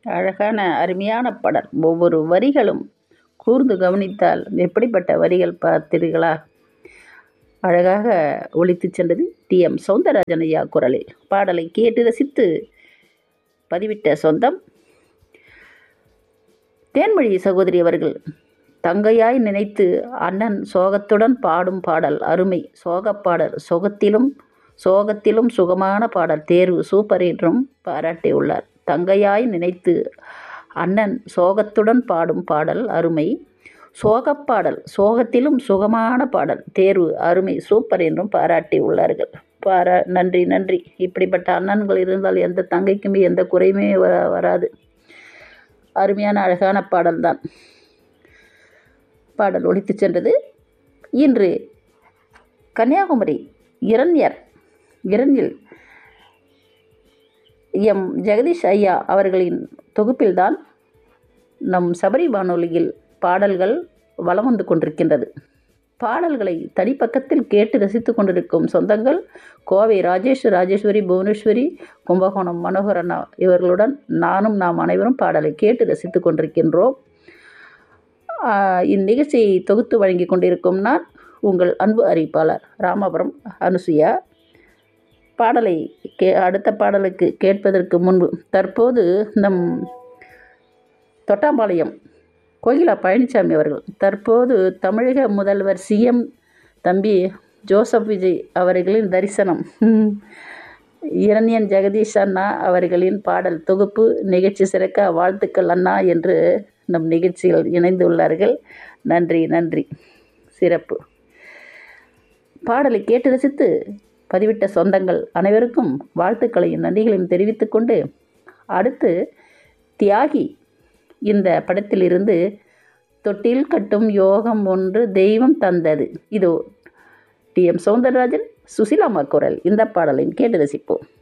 அழகான அருமையான பாடல் ஒவ்வொரு வரிகளும் கூர்ந்து கவனித்தால் எப்படிப்பட்ட வரிகள் பார்த்தீர்களா அழகாக ஒலித்துச் சென்றது டி எம் சௌந்தரராஜன் ஐயா குரலில் பாடலை கேட்டு ரசித்து பதிவிட்ட சொந்தம் தேன்மொழி சகோதரி அவர்கள் தங்கையாய் நினைத்து அண்ணன் சோகத்துடன் பாடும் பாடல் அருமை சோகப் பாடல் சோகத்திலும் சோகத்திலும் சுகமான பாடல் தேர்வு சூப்பர் என்றும் பாராட்டியுள்ளார் தங்கையாய் நினைத்து அண்ணன் சோகத்துடன் பாடும் பாடல் அருமை சோகப் பாடல் சோகத்திலும் சுகமான பாடல் தேர்வு அருமை சூப்பர் என்றும் பாராட்டி உள்ளார்கள் பாரா நன்றி நன்றி இப்படிப்பட்ட அண்ணன்கள் இருந்தால் எந்த தங்கைக்குமே எந்த குறையுமே வ வராது அருமையான அழகான பாடல்தான் பாடல் ஒலித்துச் சென்றது இன்று கன்னியாகுமரி இரண்யர் இரண்டில் எம் ஜெகதீஷ் ஐயா அவர்களின் தொகுப்பில்தான் நம் சபரி வானொலியில் பாடல்கள் வலம் வந்து கொண்டிருக்கின்றது பாடல்களை தனிப்பக்கத்தில் கேட்டு ரசித்து கொண்டிருக்கும் சொந்தங்கள் கோவை ராஜேஷ் ராஜேஸ்வரி புவனேஸ்வரி கும்பகோணம் மனோகரண்ணா இவர்களுடன் நானும் நாம் அனைவரும் பாடலை கேட்டு ரசித்து கொண்டிருக்கின்றோம் இந்நிகழ்ச்சியை தொகுத்து வழங்கி கொண்டிருக்கும் நான் உங்கள் அன்பு அறிவிப்பாளர் ராமபுரம் அனுசுயா பாடலை கே அடுத்த பாடலுக்கு கேட்பதற்கு முன்பு தற்போது நம் தொட்டாம்பாளையம் கோகிலா பழனிசாமி அவர்கள் தற்போது தமிழக முதல்வர் சிஎம் தம்பி ஜோசப் விஜய் அவர்களின் தரிசனம் இரண்யன் ஜெகதீஷ் அண்ணா அவர்களின் பாடல் தொகுப்பு நிகழ்ச்சி சிறக்க வாழ்த்துக்கள் அண்ணா என்று நம் நிகழ்ச்சியில் இணைந்துள்ளார்கள் நன்றி நன்றி சிறப்பு பாடலை கேட்டு ரசித்து பதிவிட்ட சொந்தங்கள் அனைவருக்கும் வாழ்த்துக்களையும் நன்றிகளையும் தெரிவித்துக்கொண்டு அடுத்து தியாகி இந்த படத்திலிருந்து தொட்டில் கட்டும் யோகம் ஒன்று தெய்வம் தந்தது இதோ டி எம் சௌந்தரராஜன் சுசிலாமா குரல் இந்த பாடலையும் கேட்டு ரசிப்போம்